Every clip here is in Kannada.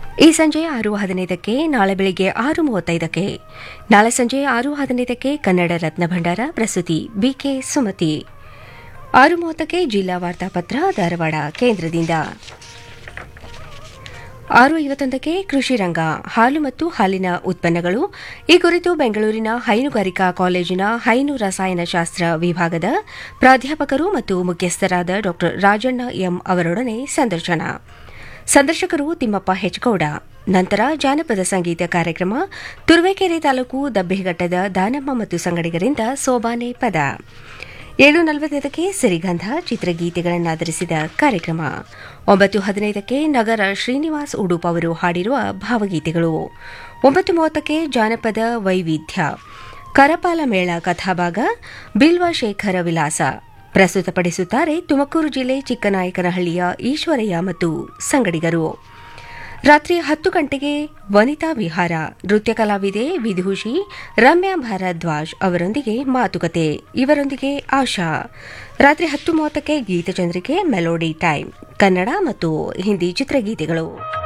ಈ ಸಂಜೆ ಆರು ಹದಿನೈದಕ್ಕೆ ನಾಳೆ ಬೆಳಿಗ್ಗೆ ಆರು ಮೂವತ್ತೈದಕ್ಕೆ ನಾಳೆ ಸಂಜೆ ಆರು ಹದಿನೈದಕ್ಕೆ ಕನ್ನಡ ರತ್ನ ಭಂಡಾರ ಪ್ರಸ್ತುತಿ ಬಿಕೆ ಸುಮತಿ ಆರು ಮೂವತ್ತಕ್ಕೆ ಜಿಲ್ಲಾ ವಾರ್ತಾಪತ್ರ ಧಾರವಾಡ ಕೇಂದ್ರದಿಂದ ಆರು ಐವತ್ತೊಂದಕ್ಕೆ ಕೃಷಿ ರಂಗ ಹಾಲು ಮತ್ತು ಹಾಲಿನ ಉತ್ಪನ್ನಗಳು ಈ ಕುರಿತು ಬೆಂಗಳೂರಿನ ಹೈನುಗಾರಿಕಾ ಕಾಲೇಜಿನ ಹೈನು ರಸಾಯನಶಾಸ್ತ್ರ ವಿಭಾಗದ ಪ್ರಾಧ್ಯಾಪಕರು ಮತ್ತು ಮುಖ್ಯಸ್ಥರಾದ ಡಾ ರಾಜಣ್ಣ ಎಂ ಅವರೊಡನೆ ಸಂದರ್ಶನ ಸಂದರ್ಶಕರು ತಿಮ್ಮಪ್ಪ ಹೆಚ್ಗೌಡ ನಂತರ ಜಾನಪದ ಸಂಗೀತ ಕಾರ್ಯಕ್ರಮ ತುರುವೇಕೆರೆ ತಾಲೂಕು ದಬ್ಬೆಘಟ್ಟದ ದಾನಮ್ಮ ಮತ್ತು ಸಂಗಡಿಗರಿಂದ ಸೋಬಾನೆ ಪದ ಏಳು ನಲವತ್ತೈದಕ್ಕೆ ಸಿರಿಗಂಧ ಚಿತ್ರಗೀತೆಗಳನ್ನಾಧರಿಸಿದ ಕಾರ್ಯಕ್ರಮ ಒಂಬತ್ತು ಹದಿನೈದಕ್ಕೆ ನಗರ ಶ್ರೀನಿವಾಸ್ ಉಡುಪ್ ಅವರು ಹಾಡಿರುವ ಭಾವಗೀತೆಗಳು ಒಂಬತ್ತು ಮೂವತ್ತಕ್ಕೆ ಜಾನಪದ ವೈವಿಧ್ಯ ಕರಪಾಲ ಮೇಳ ಕಥಾಭಾಗ ಬಿಲ್ವ ಶೇಖರ ವಿಲಾಸ ಪ್ರಸ್ತುತಪಡಿಸುತ್ತಾರೆ ತುಮಕೂರು ಜಿಲ್ಲೆ ಚಿಕ್ಕನಾಯಕನಹಳ್ಳಿಯ ಈಶ್ವರಯ್ಯ ಮತ್ತು ಸಂಗಡಿಗರು ರಾತ್ರಿ ಹತ್ತು ಗಂಟೆಗೆ ವನಿತಾ ವಿಹಾರ ನೃತ್ಯ ಕಲಾವಿದೆ ವಿದೂಷಿ ರಮ್ಯಾ ಭಾರದ್ವಾಜ್ ಅವರೊಂದಿಗೆ ಮಾತುಕತೆ ಇವರೊಂದಿಗೆ ಆಶಾ ರಾತ್ರಿ ಹತ್ತು ಮೂವತ್ತಕ್ಕೆ ಗೀತಚಂದ್ರಿಕೆ ಮೆಲೋಡಿ ಟೈಮ್ ಕನ್ನಡ ಮತ್ತು ಹಿಂದಿ ಚಿತ್ರಗೀತೆಗಳು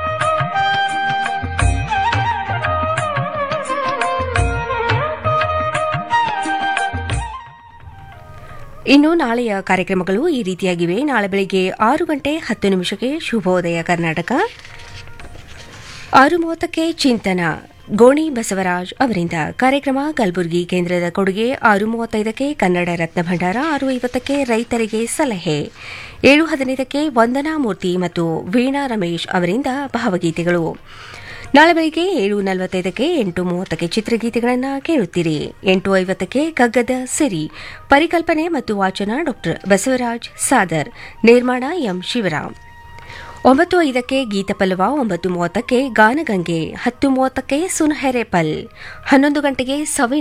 ಇನ್ನು ನಾಳೆಯ ಕಾರ್ಯಕ್ರಮಗಳು ಈ ರೀತಿಯಾಗಿವೆ ನಾಳೆ ಬೆಳಿಗ್ಗೆ ಆರು ಗಂಟೆ ಹತ್ತು ನಿಮಿಷಕ್ಕೆ ಶುಭೋದಯ ಕರ್ನಾಟಕ ಆರು ಮೂವತ್ತಕ್ಕೆ ಚಿಂತನ ಗೋಣಿ ಬಸವರಾಜ್ ಅವರಿಂದ ಕಾರ್ಯಕ್ರಮ ಕಲಬುರಗಿ ಕೇಂದ್ರದ ಕೊಡುಗೆ ಆರು ಮೂವತ್ತೈದಕ್ಕೆ ಕನ್ನಡ ರತ್ನ ಭಂಡಾರ ಆರು ಐವತ್ತಕ್ಕೆ ರೈತರಿಗೆ ಸಲಹೆ ಏಳು ಹದಿನೈದಕ್ಕೆ ವಂದನಾ ಮೂರ್ತಿ ಮತ್ತು ವೀಣಾ ರಮೇಶ್ ಅವರಿಂದ ಭಾವಗೀತೆಗಳು ನಾಳೆ ಬೆಳಿಗ್ಗೆ ಏಳು ನಲವತ್ತೈದಕ್ಕೆ ಎಂಟು ಮೂವತ್ತಕ್ಕೆ ಚಿತ್ರಗೀತೆಗಳನ್ನು ಕೇಳುತ್ತೀರಿ ಎಂಟು ಐವತ್ತಕ್ಕೆ ಕಗ್ಗದ ಸಿರಿ ಪರಿಕಲ್ಪನೆ ಮತ್ತು ವಾಚನ ಡಾ ಬಸವರಾಜ್ ಸಾದರ್ ನಿರ್ಮಾಣ ಎಂ ಶಿವರಾಮ್ ಒಂಬತ್ತು ಐದಕ್ಕೆ ಗೀತಪಲ್ಲವ ಒಂಬತ್ತು ಮೂವತ್ತಕ್ಕೆ ಗಾನಗಂಗೆ ಹತ್ತು ಮೂವತ್ತಕ್ಕೆ ಸುನಹೆರೆ ಪಲ್ ಹನ್ನೊಂದು ಗಂಟೆಗೆ ಸವಿ